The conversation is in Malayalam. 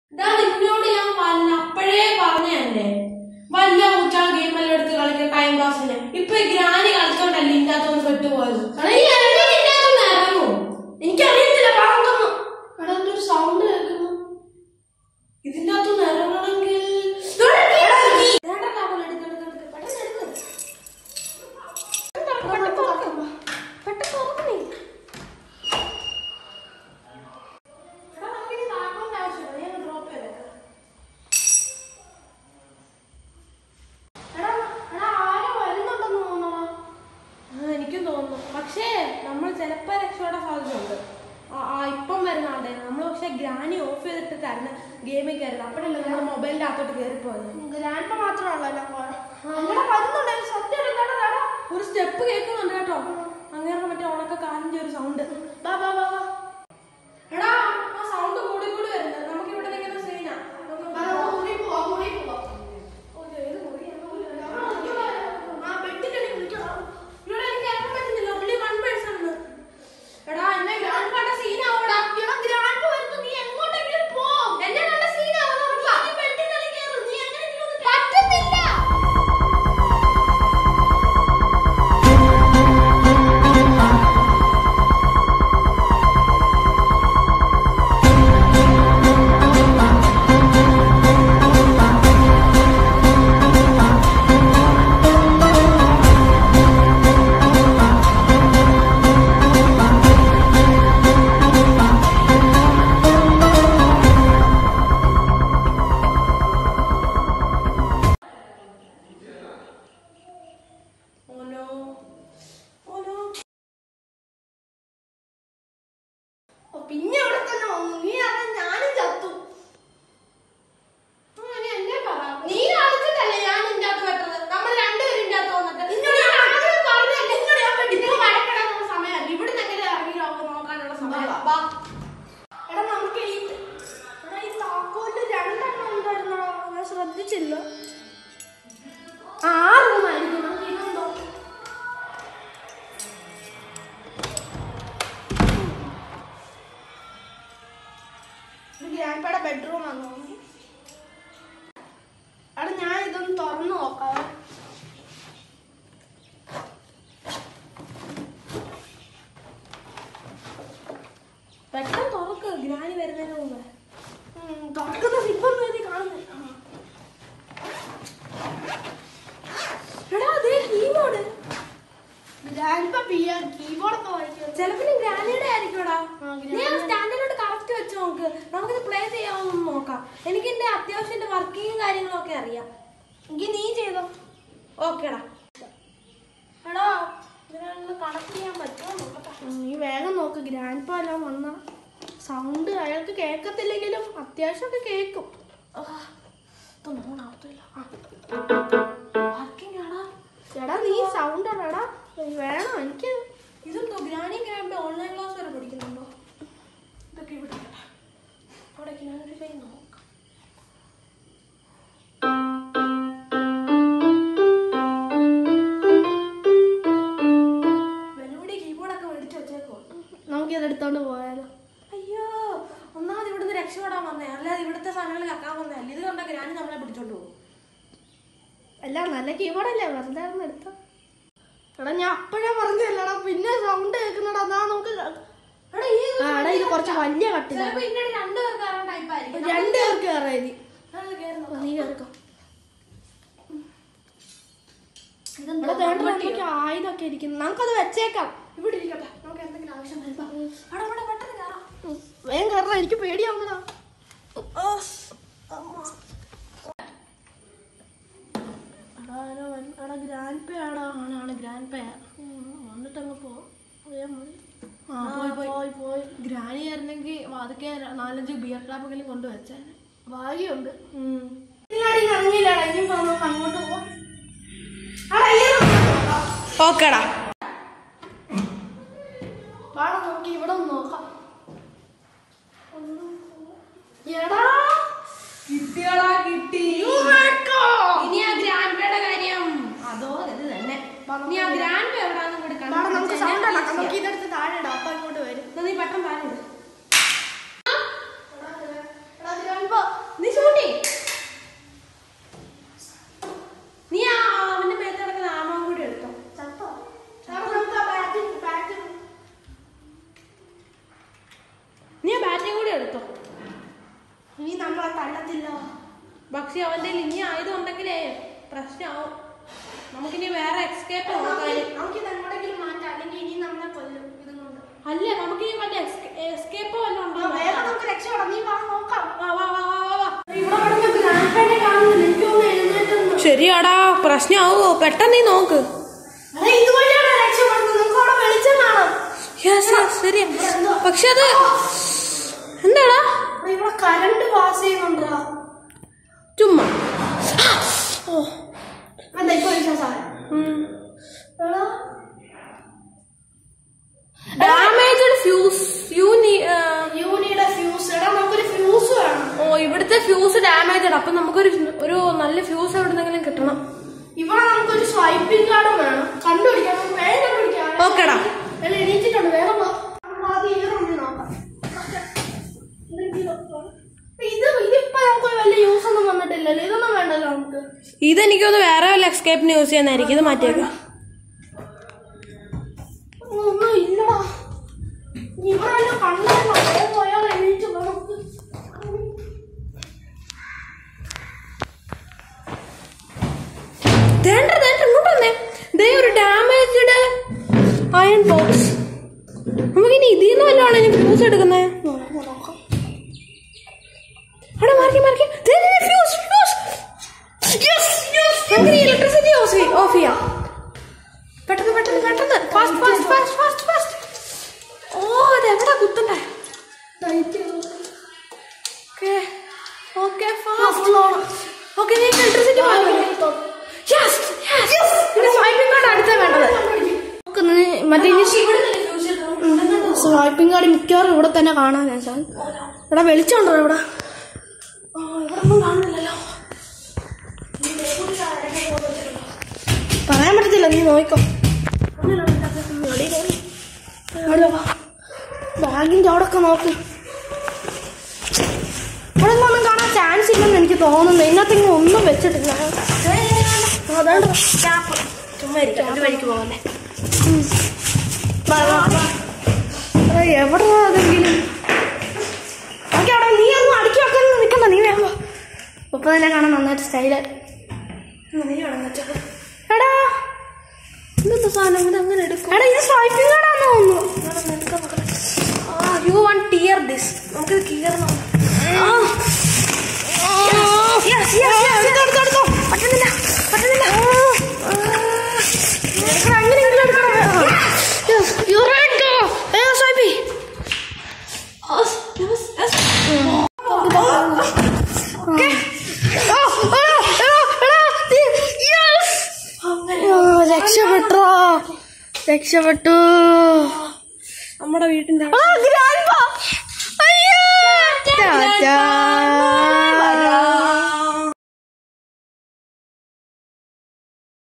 ഇതാ നിന്നോട് ഞാൻ വല്ല അപ്പോഴേ പറഞ്ഞല്ലേ വലിയ ഊച്ചാൾ ഗെയിം എല്ലാം എടുത്ത് കളിക്കുക ടൈം പാസിന് ഇപ്പൊ ഈ ഗ്രാനി കളിച്ചോണ്ടല്ലേ ഇതിന്റെ അകത്തൊന്ന് പെട്ടുപോയത് ഇറങ്ങൂ എനിക്കറിയത്തില്ല പറഞ്ഞൊന്നും എടാ എന്തൊരു സൗണ്ട് കേൾക്കുന്നു ഇതിന്റെ അകത്തൊന്ന് ഇറങ്ങണമെങ്കിൽ എനിക്കും തോന്നുന്നു പക്ഷേ നമ്മൾ ചിലപ്പോ രക്ഷപ്പെടാൻ സാധ്യതയുണ്ട് ആ, ആ ഇപ്പം വരുന്നുണ്ടേ നമ്മൾ പക്ഷെ ഗ്രാനി ഓഫ് ചെയ്തിട്ട് തരുന്ന ഗെയിമിൽ കയറുന്നത് അപ്പോഴല്ലേ നമ്മൾ മൊബൈലിന്റെ അകത്തോട്ട് കയറിപ്പോയത് ഗ്രാൻഡ് മാത്രമല്ല അങ്ങനെ വരുന്നുണ്ടെങ്കിൽ സത്യം എന്താടാ ഒരു സ്റ്റെപ്പ് കേൾക്കുന്നുണ്ട് കേട്ടോ അങ്ങനെ മറ്റേ ഉണക്ക കാലിന്റെ ഒരു സൗണ്ട് ബാ ബാ ബാ ബാ എടാ ആ സൗണ്ട് കൂടി കൂടി വരുന്നത് നമുക്ക് ഇവിടെ നിൽക്കുന്ന സീനാ ബാ, മുറി പോവാ മുറി പോവാ ആ പെട്ടിക്കടി വിളിക്കണം ഇവിടെ എനിക്ക് കേൾക്കാൻ പറ്റുന്നില്ല only one person ആണ്. എടാ എന്നെ ഗ്രാൻഡ് പാട്ട സീനാവൂടാ എടാ ഗ്രാൻഡ് വരുന്നു നീ എങ്ങോട്ടെങ്കിലും പോ എന്നെ നല്ല സീനാവുന്നു നീ പെട്ടിക്കടി കേറ് നീ എങ്ങനെയെങ്കിലും ഒന്ന് പറ്റുന്നില്ല Oh no. Oh no. ഓ, പിന്നെ ഇവിടെ തന്നെ വന്നു നീ അറിയാൻ ഞാനും ചത്തു ആ, ഇനി എന്നെ പറ. നീ കളിച്ചിട്ടല്ലേ ഞാൻ നിന്റെ അകത്ത് പെട്ടത് നമ്മൾ രണ്ടുപേരും ഇതിന്റെ അകത്ത് വന്നിട്ട് നിന്നോട് ഞാൻ ആദ്യം പറഞ്ഞതല്ലേ നിന്നോട് ഞാൻ പെട്ടി ഇതിന് വഴക്കിടാനുള്ള സമയമല്ല ഇവിടുന്ന് എങ്ങനെ ഇറങ്ങി നോക്കാനുള്ള സമയം ബാ. എടാ നമുക്ക് ഈ എടാ ഈ താക്കോല് രണ്ടെണ്ണം ഉണ്ടായിരുന്നടാ ഞാൻ ശ്രദ്ധിച്ചില്ല ആ റൂമായിരിക്കും നമുക്ക് ഇതെന്തോ ഗ്രാൻഡ്പയുടെ ബെഡ്റൂം ആണെന്ന് തോന്നുന്നു എടാ ഞാൻ ഇതൊന്ന് തുറന്നു നോക്കാം പെട്ടെന്ന് തുറക്ക് ഗ്രാനി വരുന്നതിന് മുമ്പ് ഉം, തുറക്കുന്ന സിബൊന്നും ഇതിൽ കാണുന്നില്ല എടാ അതേ കീബോർഡ് ഗ്രാൻഡ്പ പിയാ കീബോർഡൊക്കെ വായിക്കും ചിലപ്പോ ഗ്രാനിയുടെ ആയിരിക്കുംടാ ആ, നീ ആ സ്റ്റാൻഡിലോട്ട് കറക്റ്റ് വെച്ച് നോക്ക് നമുക്കിത് പ്ലേ ചെയ്യാമെന്ന് നോക്കാം എനിക്ക് എന്റെ അത്യാവശ്യം എന്റെ വർക്കിങ്ങും കാര്യങ്ങളും ഒക്കെ അറിയാം എങ്കിൽ നീ ചെയ്തോ ഓക്കേടാ എടാ ഇതിനൊന്ന് കണക്ട് ചെയ്യാൻ പറ്റുമോ നോക്കട്ടെ നീ വേഗം നോക്ക് ഗ്രാൻഡ്പ എല്ലാം വന്ന സൗണ്ട് അയാൾക്ക് കേൾക്കത്തില്ലെങ്കിലും അത്യാവശ്യമൊക്കെ കേൾക്കും ഇതൊന്നും ഓണാവത്തില്ല വർക്കിംഗ് ആടാ എടാ നീ സൗണ്ട് എടാ വേണം എനിക്ക് ഇതെന്തോ ഗ്രാനി ഗ്രാൻഡ് ഓൺലൈൻ ക്ലാസ് വരെ പഠിക്കുന്നുണ്ടോ ഇതൊക്കെ ഇവിടെ ഇരിക്കട്ടെ. അവിടേക്ക് ഞാനൊരു കൈ നോക്കാം വെല്ലുവിളി കീബോർഡൊക്കെ മേടിച്ച് വെച്ചേക്കോ നമുക്കിത് എടുത്തോണ്ട് പോയാലോ അയ്യോ ഒന്നാമത് ഇവിടുന്ന് രക്ഷപ്പെടാൻ വന്നേ അല്ലാതെ ഇവിടുത്തെ സാധനങ്ങൾ കക്കാൻ വന്നതല്ല ഇത് കണ്ട ഗ്രാനി നമ്മളെ പിടിച്ചോണ്ട് പോകും അല്ല നല്ല കീബോർഡല്ലേ വെറുതെ ഒന്ന് എടുത്തോ എടാ ഞാൻ അപ്പോഴേ പറഞ്ഞല്ലടാ പിന്നെ സൗണ്ട് കേൾക്കുന്നടാ എന്നാ നമുക്ക് എടാ ഈ ആ, എടാ ഇത് കുറച്ച് വലിയ കട്ടിലാണ് ചിലപ്പോ ഇങ്ങനെ രണ്ടു പേർക്ക് കയറാൻ ടൈപ്പ് ആയിരിക്കും രണ്ടു പേർക്ക് കയറാം ഇനി അത് കേറി നോക്കാം. നീ കേൾക്കോ ഇതെന്താ ഇവിടെ തേണ്ട നമുക്ക് ആയുധമൊക്കെ ഇരിക്കുന്നു നമുക്കത് വെച്ചേക്കാം ഇവിടെ ഇരിക്കട്ടെ നമുക്ക് എന്തെങ്കിലും ആവശ്യം വരുമ്പോ അവിടെ ഇവിടെ പെട്ടെന്ന് കയറാം ഉം. വേഗം കയറാം എനിക്ക് പേടിയാവുന്നടാ എടാ ഗ്രാൻഡ് പേ ആടാ ആണാണ് ഗ്രാൻഡ് പേ വന്നിട്ടങ്ങ് പോ വേഗം മതി. ആ, പോയി, പോയി പോയി ഗ്രാനി ആയിരുന്നെങ്കിൽ വാതൊക്കെ നാലഞ്ച് ബിയർ ക്ലാബെങ്കിലും കൊണ്ടുവച്ചേ ഭാഗ്യമുണ്ട് ഇല്ലാടി ഇറങ്ങിയില്ലടാ ഇനി നമുക്ക് അങ്ങോട്ട് പോവാം എടാ, ഈ room- ഓക്കേടാ വാടാ നമുക്ക് ഇവിടെ ഒന്ന് നോക്കാം എടാ കിട്ടിയടാ കിട്ടി ഇവിടേക്കോ? ഇനി ആ ഗ്രാൻഡ് പേയുടെ കാര്യം അതോ ഇത് തന്നെ ഇനി ആ ഗ്രാൻഡ് പേ എവിടാന്നും കൂടി വാടാ, നമുക്ക് സൗണ്ട് ഉണ്ടാക്കാം നമുക്ക് കണ്ടു ഇതെടുത്ത് താഴെ ഇടാം അപ്പൊ ഇങ്ങോട്ട് വരും നീ പെട്ടെന്ന് താഴെ ഇട്. എടാ, ഗ്രാൻഡ് പക്ഷെ അവന്റെ ഇനി ആയതുണ്ടെങ്കിലേ പ്രശ്നമാവും നമുക്കിനി വേറെ എക്സ്കേപ്പ് നോക്കാൻ നമുക്ക് ഇത് എങ്ങോട്ടെങ്കിലും മാറ്റാം അല്ലെങ്കിൽ ഇനി നമ്മളെ കൊല്ലും ഇതും കൊണ്ട് അല്ല നമുക്കിനി മറ്റേ എസ്കേപ്പ് വല്ലതും ഉണ്ടോ ആ, എന്ന് വേഗം നോക്കാം. നമുക്ക് രക്ഷപ്പെടാം നീ വാ നോക്കാം വാ, വാ, വാ, വാ, വാ, വാ. ഇവിടെ കിടന്ന് ഗ്രാൻഡ് പാനെ കാണുന്നില്ല എനിക്കൊന്ന് എഴുന്നേറ്റൊന്ന് ശരിയാടാ പ്രശ്നമാവോ പെട്ടെന്ന് നീ നോക്ക് അതെ ഇതുവഴിയാണ് രക്ഷപ്പെടുന്നത് നമുക്ക് അവിടെ വെളിച്ചം കാണാം യെസ് യെസ് ശരിയാ പക്ഷെ അത് എന്താടാ എടാ, ഇവിടെ കറണ്ട് പാസ് ചെയ്യുന്നുണ്ടാ ചുമ്മാ ഓ എന്താ ഇപ്പൊ വിശ്വാസം ഉം. എടാ ഡാമേജ്ഡ് ഫ്യൂസ് യൂനി യൂണിയുടെ ഫ്യൂസ് എടാ നമുക്കൊരു ഫ്യൂസ് വേണം ഓ ഇവിടുത്തെ ഫ്യൂസ് ഡാമേജ്ഡ് അപ്പൊ നമുക്കൊരു ഒരു നല്ല ഫ്യൂസ് എവിടുന്നെങ്കിലും കിട്ടണം ഇവിടെ നമുക്കൊരു സ്വൈപ്പിംഗ് കാർഡും വേണം കണ്ടുപിടിക്കാം നമുക്ക് വേഗം കണ്ടുപിടിക്കാം ഓക്കെടാ എടാ എണീറ്റിട്ടുണ്ട് വേഗം വാ നമ്മൾ ആദ്യം ഈ റൂമിൽ നോക്കാം ഇത് ഇതിപ്പോ നമുക്ക് വലിയ യൂസ് ഒന്നും വന്നിട്ടില്ലല്ലോ ഇതൊന്നും വേണ്ടല്ലോ നമുക്ക് ഇതെനിക്കൊന്ന് വേറെ വല്ല എക്സ്കേപ്പിന് യൂസ് ചെയ്യാനായിരിക്കും ഇത് മാറ്റിയേക്കാം ഒന്നും ഇല്ലടാ ഇവിടെ വല്ല കണ്ടോ വേഗം പോയാൽ എണീറ്റ് വാ നമുക്ക് ദേണ്ട ദേണ്ട ഇങ്ങോട്ട് വന്നേ ദേ ഒരു ഡാമേജ്ഡ് അയൺ ബോക്സ് നമുക്കിനി ഇതിൽ നിന്ന് വല്ലതാണ് ഇനി ഫ്യൂസ് എടുക്കുന്നേ നോക്കാം നോക്കാം അവിടെ മാറിക്ക് മാറിക്ക് ഫ്യൂസ് ഫ്യൂസ് നമുക്ക് ഇലക്ട്രിസിറ്റി ഓഫ് ചെയ്യാം പെട്ടെന്ന് പെട്ടെന്ന് പെട്ടെന്ന് fast fast fast fast fast ഓ അത് എവിടെ കുത്തണ്ടേ light okay okay fast okay നീ ഇലക്ട്രിസിറ്റി മാറും യെസ് യെസ് ഇത് സ്വൈപ്പിംഗ് കാർഡ് അടുത്ത വേണ്ടത് മറ്റേ സ്വൈപ്പിംഗ് കാർഡ് മിക്കവാറും ഇവിടെ തന്നെ കാണാൻ ഞാൻ സാർ ഇവിടെ വെളിച്ചമുണ്ടോ ഇവിടെ ആ ഇവിടെ ഒന്നും കാണുന്നില്ലല്ലോ പറയാൻ പറ്റത്തില്ല നീ നോക്കോ ബാഗിന്റെ അവിടെ ഒക്കെ നോക്ക് ഇവിടെ ഒന്നും കാണാൻ ചാൻസ് ഇല്ലെന്ന് എനിക്ക് തോന്നുന്നു ഇതിനകത്തെങ്കിലും ഒന്നും വെച്ചിട്ടില്ല അതാണ് ചുമ്മാ ഇരിക്കാം ഒരു വഴിക്ക് പോകല്ലേ എവിടെ അതെങ്കിലും ഓക്കെ അവിടെ നീ ഒന്നും അടുക്കി വെക്കാൻ നിൽക്കണ്ട നീ വേഗം ഉപ്പ തന്നെ കാണാൻ നന്നായിട്ട് സ്റ്റൈല് നീ അടങ്ങച്ചോ എടാ ഇന്നത്തെ സാധനം കൂടെ അങ്ങനെ എടുക്കും എടാ ഇത് സ്വൈപ്പിംഗ് കാർഡാന്ന് തോന്നുന്നു യു വൺ ടിയർ ദിസ് നമുക്കിത് കീറണം പറ്റുന്നില്ല പറ്റുന്നില്ല അങ്ങനെയെങ്കിലും എടുക്കണം യുറേക്ക ഏ സ്വൈപ്പി രക്ഷപ്പെട്ടോ രക്ഷപ്പെട്ടു നമ്മുടെ വീട്ടിന്റെ ആ ഗ്രാൻഡ് അയ്യോ ടാറ്റാ